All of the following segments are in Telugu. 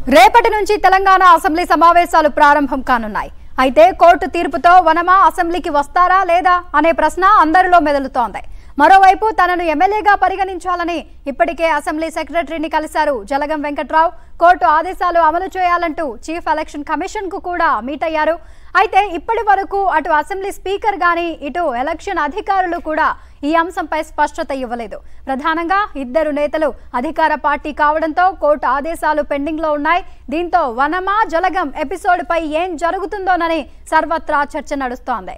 రేపటి నుంచి తెలంగాణ అసెంబ్లీ సమావేశాలు ప్రారంభం కానున్నాయి అయితే కోర్టు తీర్పుతో వనమా అసెంబ్లీకి వస్తారా లేదా అనే ప్రశ్న అందరిలో మెదులుతోంది మరోవైపు తనను ఎమ్మెల్యేగా పరిగణించాలని ఇప్పటికే అసెంబ్లీ సెక్రటరీని కలిశారు జలగం వెంకట్రావు కోర్టు ఆదేశాలు అమలు చేయాలంటూ చీఫ్ ఎలక్షన్ కమిషన్ కు కూడా మీట్ అయ్యారు అయితే ఇప్పటి వరకు అటు అసెంబ్లీ స్పీకర్ గాని ఇటు ఎలక్షన్ అధికారులు కూడా ఈ అంశంపై స్పష్టత ఇవ్వలేదు ప్రధానంగా ఇద్దరు నేతలు అధికార పార్టీ కావడంతో కోర్టు ఆదేశాలు పెండింగ్ లో ఉన్నాయి దీంతో వనమా జలగం ఎపిసోడ్ పై ఏం జరుగుతుందోనని సర్వత్రా చర్చ నడుస్తోంది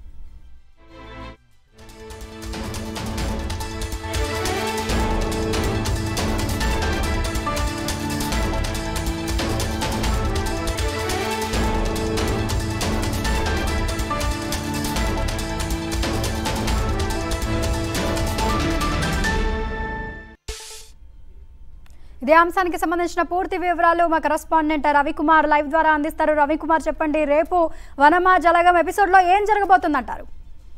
ఇదే అంశానికి సంబంధించిన పూర్తి వివరాలు మా కరస్పాండెంట్ రవికుమార్ లైవ్ ద్వారా అందిస్తారు రవికుమార్ చెప్పండి రేపు వనమా జలగం ఎపిసోడ్ లో ఏం జరగబోతుందంటారు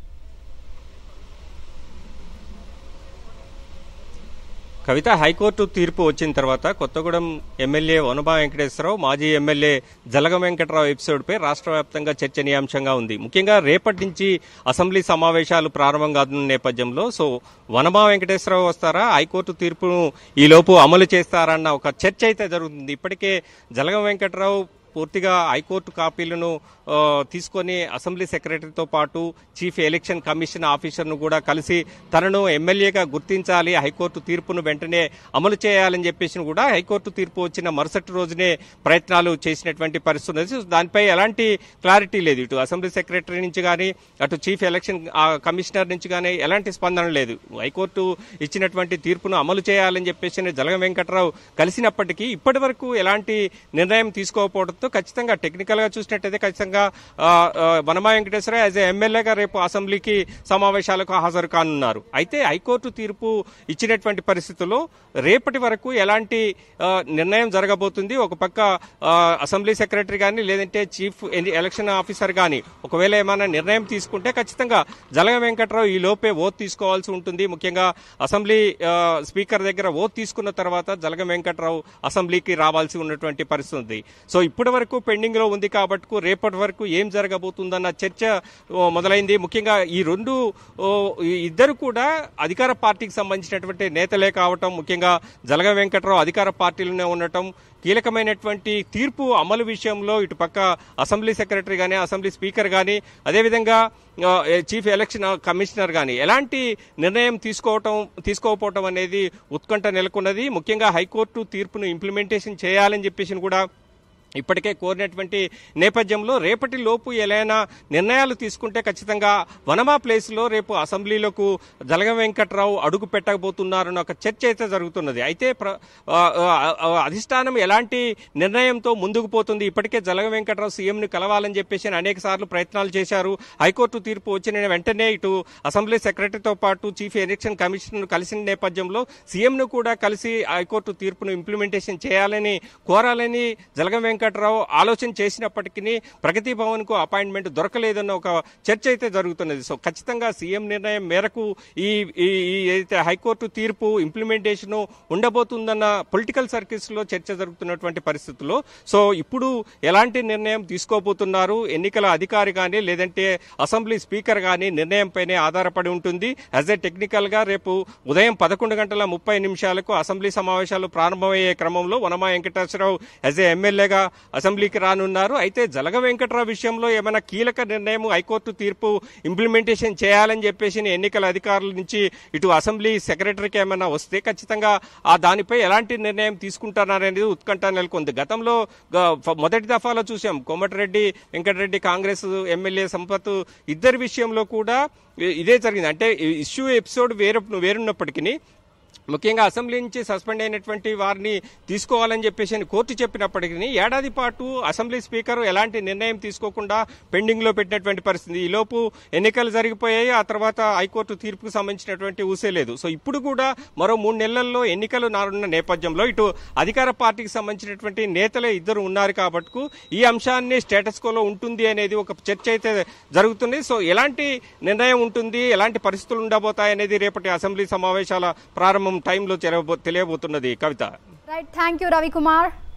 కవిత హైకోర్టు తీర్పు వచ్చిన తర్వాత కొత్తగూడెం ఎమ్మెల్యే వనబా వెంకటేశ్వరరావు మాజీ ఎమ్మెల్యే జలగం వెంకటరావు ఎపిసోడ్పై రాష్ట్ర వ్యాప్తంగా చర్చనీయాంశంగా ఉంది ముఖ్యంగా రేపటి నుంచి అసెంబ్లీ సమావేశాలు ప్రారంభం కానున్న నేపథ్యంలో సో వనమా వెంకటేశ్వరరావు వస్తారా హైకోర్టు తీర్పును ఈలోపు అమలు చేస్తారన్న ఒక చర్చ అయితే జరుగుతుంది ఇప్పటికే జలగం వెంకటరావు పూర్తిగా హైకోర్టు కాపీలను ఆ, తీసుకొని అసెంబ్లీ సెక్రటరీతో పాటు చీఫ్ ఎలక్షన్ కమిషన్ ఆఫీసర్ను కూడా కలిసి తనను ఎమ్మెల్యేగా గుర్తించాలి హైకోర్టు తీర్పును వెంటనే అమలు చేయాలని చెప్పేసి కూడా హైకోర్టు తీర్పు వచ్చిన మరుసటి రోజునే ప్రయత్నాలు చేసినటువంటి పరిస్థితి ఉంది సో దానిపై ఎలాంటి క్లారిటీ లేదు ఇటు అసెంబ్లీ సెక్రటరీ నుంచి కానీ అటు చీఫ్ ఎలక్షన్ ఆ, కమిషనర్ నుంచి కానీ ఎలాంటి స్పందన లేదు హైకోర్టు ఇచ్చినటువంటి తీర్పును అమలు చేయాలని చెప్పేసి జలగం వెంకట్రావు కలిసినప్పటికీ ఇప్పటి వరకు ఎలాంటి నిర్ణయం తీసుకోకపోవడంతో ఖచ్చితంగా టెక్నికల్ గా చూసినట్టయితే ఖచ్చితంగా ఆ, ఆ, వనమా వెంకటేశ్వర యాజ్ ఎమ్మెల్యేగా రేపు అసెంబ్లీకి సమావేశాలకు హాజరు కానున్నారు అయితే హైకోర్టు తీర్పు ఇచ్చినటువంటి పరిస్థితుల్లో రేపటి వరకు ఎలాంటి ఆ, నిర్ణయం జరగబోతుంది ఒక పక్క ఆ, అసెంబ్లీ సెక్రటరీ కానీ లేదంటే చీఫ్ ఎని- ఎలక్షన్ ఆఫీసర్ కానీ ఒకవేళ ఏమైనా నిర్ణయం తీసుకుంటే ఖచ్చితంగా జలగ వెంకట్రావు ఈ లోపే ఓత్ తీసుకోవాల్సి ఉంటుంది ముఖ్యంగా అసెంబ్లీ ఆ, స్పీకర్ దగ్గర ఓత్ తీసుకున్న తర్వాత జలగ వెంకట్రావు అసెంబ్లీకి రావాల్సి ఉన్నటువంటి పరిస్థితి ఉంది సో ఇప్పటి వరకు పెండింగ్ లో ఉంది కాబట్టి రేపటి వరకు ఏం జరగబోతుందన్న చర్చ ఓ, మొదలైంది ముఖ్యంగా ఈ రెండు ఓ, ఈ ఇద్దరు కూడా అధికార పార్టీకి సంబంధించినటువంటి నేతలే కావటం ముఖ్యంగా జలగ వెంకట్రావు అధికార పార్టీలోనే ఉండటం కీలకమైనటువంటి తీర్పు అమలు విషయంలో ఇటు పక్క అసెంబ్లీ సెక్రటరీ కానీ అసెంబ్లీ స్పీకర్ కానీ అదేవిధంగా ఆ, చీఫ్ ఎలక్షన్ కమిషనర్ కానీ ఎలాంటి నిర్ణయం తీసుకోవటం తీసుకోకపోవటం అనేది ఉత్కంఠ నెలకొన్నది ముఖ్యంగా హైకోర్టు తీర్పును ఇంప్లిమెంటేషన్ చేయాలని చెప్పేసి కూడా ఇప్పటికే కోరినటువంటి నేపథ్యంలో రేపటి లోపు ఎలానా నిర్ణయాలు తీసుకుంటే ఖచ్చితంగా వనమా ప్లేస్ లో రేపు అసెంబ్లీలకు జలగం వెంకట్రావు అడుగు పెట్టకపోతున్నారన్న ఒక చర్చ అయితే జరుగుతున్నది అయితే ప్ర- ఆ, ఆ, ఆ, అధిష్టానం ఎలాంటి నిర్ణయంతో ముందుకు పోతుంది ఇప్పటికే జలగం వెంకట్రావు సీఎం ని కలవాలని చెప్పేసి అనేక సార్లు ప్రయత్నాలు చేశారు హైకోర్టు తీర్పు వచ్చిన వెంటనే ఇటు అసెంబ్లీ సెక్రటరీతో పాటు చీఫ్ ఎలక్షన్ కమిషనర్ కలిసిన నేపథ్యంలో సీఎం ను కూడా కలిసి హైకోర్టు తీర్పును ఇంప్లిమెంటేషన్ చేయాలని కోరాలని జలగం వెంకట్రావు ఆలోచన చేసినప్పటికీ ప్రగతి భవన్ కు అపాయింట్మెంట్ దొరకలేదన్న ఒక చర్చ అయితే జరుగుతున్నది సో ఖచ్చితంగా సీఎం నిర్ణయం మేరకు ఈ ఈ ఈ ఏదైతే హైకోర్టు తీర్పు ఇంప్లిమెంటేషన్ ఉండబోతుందన్న పొలిటికల్ సర్కిల్స్ లో చర్చ జరుగుతున్నటువంటి పరిస్థితుల్లో సో ఇప్పుడు ఎలాంటి నిర్ణయం తీసుకోబోతున్నారు ఎన్నికల అధికారి కానీ లేదంటే అసెంబ్లీ స్పీకర్ కానీ నిర్ణయంపైనే ఆధారపడి ఉంటుంది యాజ్ ఏ టెక్నికల్ గా రేపు ఉదయం పదకొండు గంటల ముప్పై నిమిషాలకు అసెంబ్లీ సమావేశాలు ప్రారంభమయ్యే క్రమంలో వనమా వెంకటేశ్వరరావు యాజ్ ఏ ఎమ్మెల్యేగా అసెంబ్లీకి రానున్నారు అయితే జలగ వెంకట్రావు విషయంలో ఏమైనా కీలక నిర్ణయం హైకోర్టు తీర్పు ఇంప్లిమెంటేషన్ చేయాలని చెప్పేసి ఎన్నికల అధికారుల నుంచి ఇటు అసెంబ్లీ సెక్రటరీకి ఏమైనా వస్తే ఖచ్చితంగా ఆ దానిపై ఎలాంటి నిర్ణయం తీసుకుంటున్నారనేది ఉత్కంఠ నెలకొంది గతంలో గ- ఫ- మొదటి దఫాలో చూసాం కోమటిరెడ్డి వెంకటరెడ్డి కాంగ్రెస్ ఎమ్మెల్యే సంపత్ ఇద్దరి విషయంలో కూడా ఇ- ఇదే జరిగింది అంటే ఇష్యూ ఎపిసోడ్ వేరు వేరున్నప్పటికీ ముఖ్యంగా అసెంబ్లీ నుంచి సస్పెండ్ అయినటువంటి వారిని తీసుకోవాలని చెప్పేసి అని కోర్టు చెప్పినప్పటికీ ఏడాది పాటు అసెంబ్లీ స్పీకర్ ఎలాంటి నిర్ణయం తీసుకోకుండా పెండింగ్ లో పెట్టినటువంటి పరిస్థితి ఈ లోపు ఎన్నికలు జరిగిపోయాయి ఆ తర్వాత హైకోర్టు తీర్పుకు సంబంధించినటువంటి ఊసే లేదు సో ఇప్పుడు కూడా మరో మూడు నెలల్లో ఎన్నికలు నారున్న నేపథ్యంలో ఇటు అధికార పార్టీకి సంబంధించినటువంటి నేతలే ఇద్దరు ఉన్నారు కాబట్టి ఈ అంశాన్ని స్టేటస్ కోలో ఉంటుంది అనేది ఒక చర్చ అయితే జరుగుతుంది సో ఎలాంటి నిర్ణయం ఉంటుంది ఎలాంటి పరిస్థితులు ఉండబోతాయి అనేది రేపటి అసెంబ్లీ సమావేశాల ప్రారంభం టైంలో తెలియబో- తెలియబోతున్నది Kavitha right thank you Ravikumar